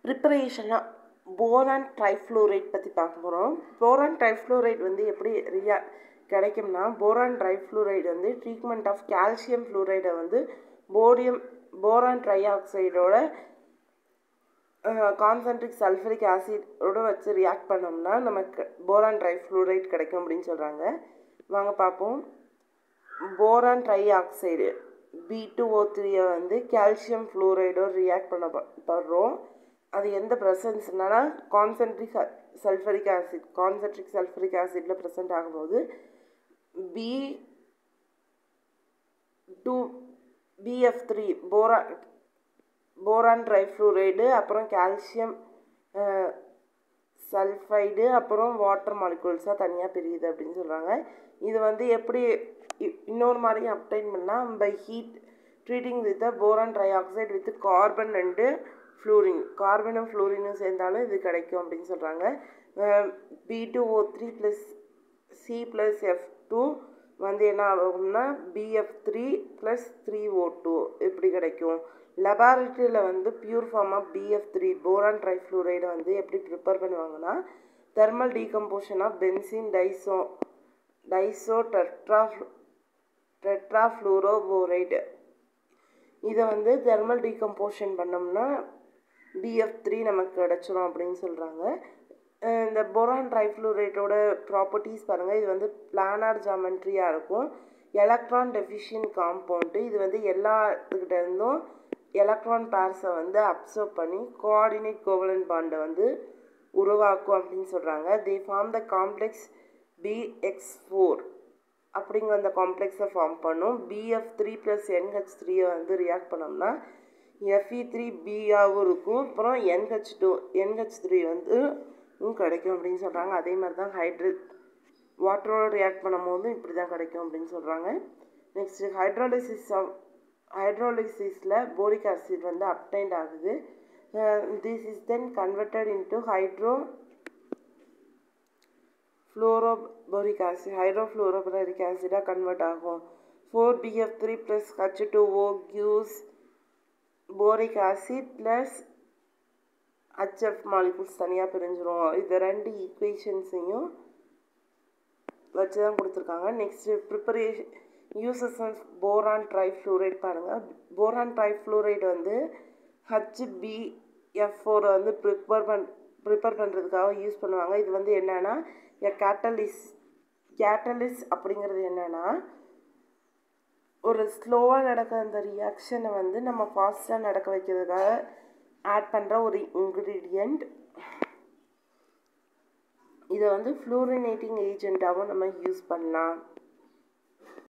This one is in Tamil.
ப்ரிப்பரேஷனாக போரான் ட்ரைஃப்ளோரைட் பற்றி பார்க்க போகிறோம் போரான் ட்ரைஃப்ளோரைட் வந்து எப்படி ரியா கிடைக்கும்னா போரான் ட்ரைஃப்ளோரைடு வந்து ட்ரீட்மெண்ட் ஆஃப் கால்சியம் ஃப்ளூரைடை வந்து போடியம் போரான் ட்ரை ஆக்சைடோட கான்சன்ட்ரிக் சல்ஃபரிக் ஆசிடோட வச்சு ரியாக்ட் பண்ணோம்னா நமக்கு போரான் ட்ரைஃப்ளூரைட் கிடைக்கும் அப்படின்னு சொல்கிறாங்க வாங்க பார்ப்போம் boron tri oxide B two O த்ரீயை வந்து கால்சியம் ஃப்ளூரைடோட ரியாக்ட் பண்ண படுறோம் அது எந்த ப்ரெசன்ஸ்னால concentric sulphuric acid concentric sulphuric ஆசிடில் ப்ரெசென்ட் ஆகும்போது பி டூ பிஎஃப் த்ரீ போரா போரான் ட்ரைஃப்ளூரைடு அப்புறம் கால்சியம் சல்ஃபைடு அப்புறம் வாட்டர் மாலிகூல்ஸாக தனியாக பிரியுது அப்படின்னு சொல்கிறாங்க இது வந்து எப்படி இன்னொரு மாதிரி அப்டைன் பண்ணால் by heat treating with boron tri oxide with carbon and fluorine கார்பனும் ஃப்ளூரினும் சேர்ந்தாலும் இது கிடைக்கும் அப்படின்னு சொல்கிறாங்க B two O three plus C plus F two வந்து என்ன ஆகும்னா BF three plus three O two இப்படி கிடைக்கும் லெபார்ட்ரியில் வந்து pure form of BF three boron ட்ரைஃப்ளூரைடை வந்து எப்படி ப்ரிப்பேர் பண்ணுவாங்கன்னா thermal decomposition of benzene diazo diazo tetra tetrafluoroborate இதை வந்து தெர்மல் டீகம்போஷன் பண்ணோம்னா பிஎஃப் த்ரீ நமக்கு கிடச்சிரும் அப்படின்னு சொல்கிறாங்க இந்த போரான் ட்ரைஃப்ளூரேட்டோட ப்ராப்பர்ட்டிஸ் பாருங்கள் இது வந்து பிளானார் ஜாமெண்ட்ரியாக இருக்கும் எலக்ட்ரான் டெஃபிஷியன் காம்பவுண்டு இது வந்து எல்லாத்துக்கிட்ட இருந்தும் எலக்ட்ரான் பேர்ஸை வந்து அப்சர்வ் பண்ணி கோஆர்டினேட் கோவலன் பாண்டை வந்து உருவாக்கும் அப்படின்னு சொல்கிறாங்க they form the complex BX four அப்படிங்கிற அந்த காம்ப்ளெக்ஸை ஃபார்ம் பண்ணும் பிஎஃப் த்ரீ ப்ளஸ் என்ஹெச் த்ரீயை வந்து ரியாக்ட் பண்ணோம்னா எஃப்இ த்ரீ பியாகவும் இருக்கும் அப்புறம் என்ஹெச் டூ என்ஹெச் த்ரீ வந்து கிடைக்கும் அப்படின்னு சொல்கிறாங்க அதே மாதிரி தான் ஹைட்ரோ வாட்டரோட ரியாக்ட் பண்ணும்போதும் இப்படி தான் கிடைக்கும் அப்படின்னு சொல்கிறாங்க நெக்ஸ்ட்டு ஹைட்ராலிசிஸ் ஹைட்ராலிசிஸில் போரிக் ஆசிட் வந்து அப்டைண்ட் ஆகுது this is then converted into hydro fluoroboric acid hydrofluoroboric ஆசிடாக கன்வெர்ட் ஆகும் four BF three plus H two O gives boric acid plus HF molecules தனியாக பிரிஞ்சிரும் இது ரெண்டு ஈக்குவேஷன்ஸையும் வச்சு தான் கொடுத்துருக்காங்க next preparation uses of boron trifluoride பாருங்கள் போரான் ட்ரைஃப்ளூரைட் வந்து ஹச்பிஎஃப் ஃபோரை வந்து ப்ரிப்பேர் பண் ப்ரிப்பேர் பண்ணுறதுக்காக யூஸ் பண்ணுவாங்க இது வந்து என்னென்னா எ கேட்டலிஸ் கேட்டலிஸ் அப்படிங்கிறது என்னென்னா ஒரு ஸ்லோவாக நடக்கிற அந்த ரியாக்ஷனை வந்து நம்ம ஃபாஸ்ட்டாக நடக்க வைக்கிறதுக்காக ஆட் பண்ணுற ஒரு இன்க்ரீடியண்ட் இதை வந்து ஃப்ளூரினேட்டிங் ஏஜெண்ட்டாகவும் நம்ம யூஸ் பண்ணலாம்